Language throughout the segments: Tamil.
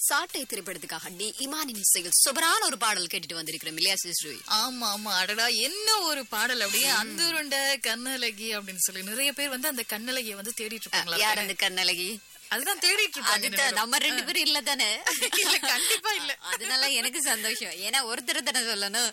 சாட்டை திரைப்படத்துக்காக டி இமானின் இசையில் சூப்பரான ஒரு பாடல் கேட்டுட்டு வந்திருக்கிறோம் இல்லையா சிஸ்ரூய் ஆமா ஆமா அடடா என்ன ஒரு பாடல் அப்படியே அந்த உருண்ட கண்ணழகி அப்படின்னு சொல்லி நிறைய பேர் வந்து அந்த கண்ணழகிய வந்து தேடிட்டு இருப்பாங்களா யார் அந்த கண்ணழகி அதுதான் தேடிட்டு இருப்பாங்க அதுதான் நம்ம ரெண்டு பேரும் இல்ல தானே இல்ல கண்டிப்பா இல்ல அதனால எனக்கு சந்தோஷம் ஏன்னா ஒருத்தர் தானே சொல்லணும்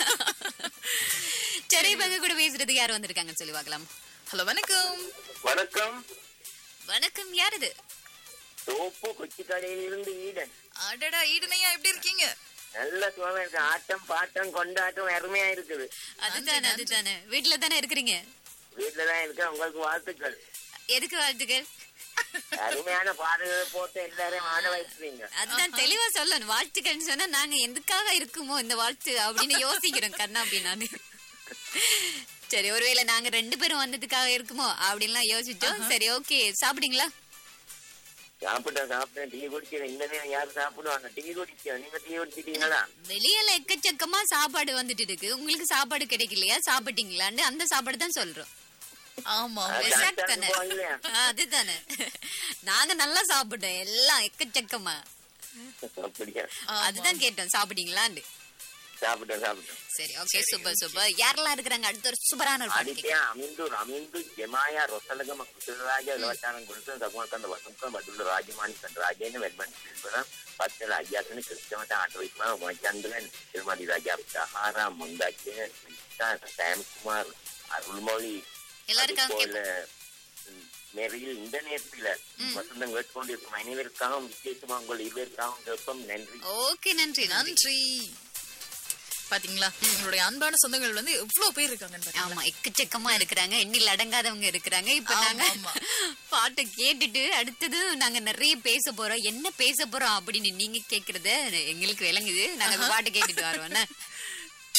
சரி பங்க கூட பேசுறதுக்கு யார் வந்திருக்காங்கன்னு சொல்லி பார்க்கலாம் ஹலோ வணக்கம் வணக்கம் வணக்கம் யார் இது தோப்பு கொச்சி கடையிலிருந்து ஈடன் அடடா ஈடனையா எப்படி இருக்கீங்க நல்ல சுகமா இருக்கு ஆட்டம் பாட்டம் கொண்டாட்டம் அருமையா இருக்குது அதுதானே அதுதானே வீட்டுல தானே இருக்கிறீங்க வீட்டுலதான் இருக்க உங்களுக்கு வாழ்த்துக்கள் எதுக்கு வாழ்த்துக்கள் அருமையான பாடல்களை போட்டு எல்லாரையும் ஆட வைக்கிறீங்க அதுதான் தெளிவா சொல்லணும் வாழ்த்துக்கள்னு சொன்னா நாங்க எதுக்காக இருக்குமோ இந்த வாழ்த்து அப்படின்னு யோசிக்கிறோம் கண்ணா அப்படின்னு சரி ஒருவேளை நாங்க ரெண்டு பேரும் வந்ததுக்காக இருக்குமோ அப்படின்லாம் யோசிச்சோம் சரி ஓகே சாப்பிட்டீங்களா சாப்பிட்டேன் சாப்பிட்டேன் டீ குடிக்கிறேன் இந்த நேரம் யாரும் சாப்பிடுவாங்க டீ குடிச்சோம் நீங்க டீ குடிச்சிட்டீங்களா வெளியில எக்கச்சக்கமா சாப்பாடு வந்துட்டு இருக்கு உங்களுக்கு சாப்பாடு கிடைக்கலையா சாப்பிட்டீங்களான்னு அந்த சாப்பாடு தான் சொல்றோம் ஆமா அது Resort correct ஆ தானே இருக்கும் இல்லையா? ஆ, அதுதானே நாங்க நல்லா சாப்பிட்டோம் எல்லாம் எக்கச்சக்கமா அப்படியா அதுதான் கேட்டோம் சாப்பிட்டீங்களான்னு சாப்பிட்டேன் சாப்பிட்டேன் சரி ஓகே சூப்பர் சூப்பர் யாரெல்லாம் இருக்கிறாங்க அடுத்த ஒரு சூப்பரான ஒரு பாட்டு ಆದಿತ್ಯ ಅಮಿಂದು ಅಮಿಂದು ಜಮಾಯ ರೊಸಲಗಮ ಕೃಷ್ಣರಾಜ ಲವಚಾನ ಗುರುತು ತಗೊಂಡ್ಕಂದ ವಸಂತ ಬದುಲು ರಾಜಮಾನಿ ರಾಜೇನ ವೆಲ್ಬನ್ ಪತ್ತಲ ಅಯ್ಯಾಸನ ಕೃಷ್ಣಮತ ಆಟವಿಸ್ಮ ಮಚಂದ್ರನ್ ತಿರುಮತಿ ರಾಜ ಸಹಾರ ಮುಂದಾಕಿನ சாம் குமார் அருள்மொழி எல்லாருக்காக அதுபோல ம், நிறைய இந்த நேரத்தில் வசந்தம் கேட்டுக்கொண்டிருக்கும் அனைவருக்காகவும் விசேஷமா உங்கள் இருவருக்காகவும் கேட்போம் நன்றி ஓகே நன்றி நன்றி நன்றி பாத்தீங்களா உங்களுடைய அன்பான சொந்தங்கள் வந்து எவ்வளவு பேர் இருக்காங்கன்னு பாத்தீங்களா? ஆமா எக்கச்சக்கமா இருக்கிறாங்க எண்ணில் அடங்காதவங்க இருக்கிறாங்க இப்ப ஆமா, நாங்க ஆமா. பாட்டை கேட்டுட்டு அடுத்தது நாங்க நிறைய பேச போறோம் என்ன பேச போறோம் அப்படின்னு நீங்க கேக்குறது எங்களுக்கு விளங்குது நாங்க அந்த பாட்டு கேட்டுட்டு வரோம் என்ன?